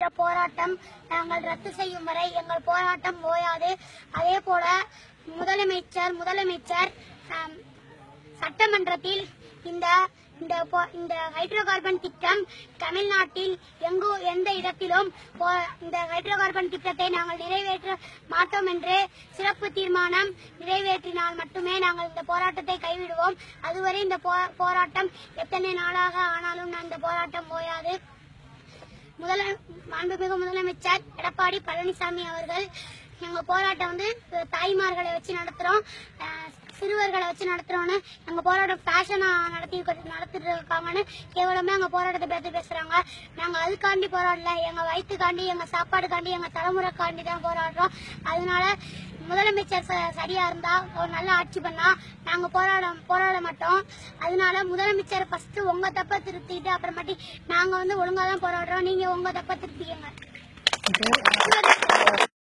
இந்த போராட்டம் நாங்கள் ரத்து செய்யும் வரை எங்கள் போராட்டம் ஓயாது அதே போல முதலமைச்சர் முதலமைச்சர் ஆம், சட்டமன்றத்தில் இந்த இந்த போ- இந்த ஹைட்ரோ கார்பன் திட்டம் தமிழ்நாட்டில் எங்கு எந்த இடத்திலும் போ- இந்த ஹைட்ரோ கார்பன் திட்டத்தை நாங்கள் நிறைவேற்ற மாட்டோம் என்று சிறப்பு தீர்மானம் நிறைவேற்றினால் மட்டுமே நாங்கள் இந்த போராட்டத்தை கைவிடுவோம் அதுவரை இந்த போ- போராட்டம் எத்தனை நாளாக ஆனாலும் இந்த போராட்டம் ஓயாது முதல மாண்புமிகு முதலமைச்சர் எடப்பாடி பழனிசாமி அவர்கள் எங்க போராட்டம் வந்து தாய்மார்களை வச்சு நடத்துறோம் அஹ், சிறுவர்களை வச்சு நடத்துறோம்னு எங்க போராட்டம் ஃபேஷனா நடத்தி நடத்திட்டு இருக்காங்கன்னு கேவலமா எங்க போராட்டத்தை பத்தி பேசுறாங்க நாங்க அதுக்காண்டி போராடல எங்க வயிற்றுக்காண்டி எங்க சாப்பாடுக்காண்டி எங்க தலைமுறைக்காண்டி தான் போராடுறோம் அதனால முதலமைச்சர் ச- சரியா இருந்தா ஒரு நல்ல ஆட்சி பண்ணா நாங்க போராட போராட மாட்டோம் அதனால முதலமைச்சர் ஃபர்ஸ்ட் உங்க தப்ப திருத்திட்டு அப்புறமாட்டி நாங்க வந்து ஒழுங்கா தான் போராடுறோம் நீங்க உங்க தப்ப திருத்திக்கங்க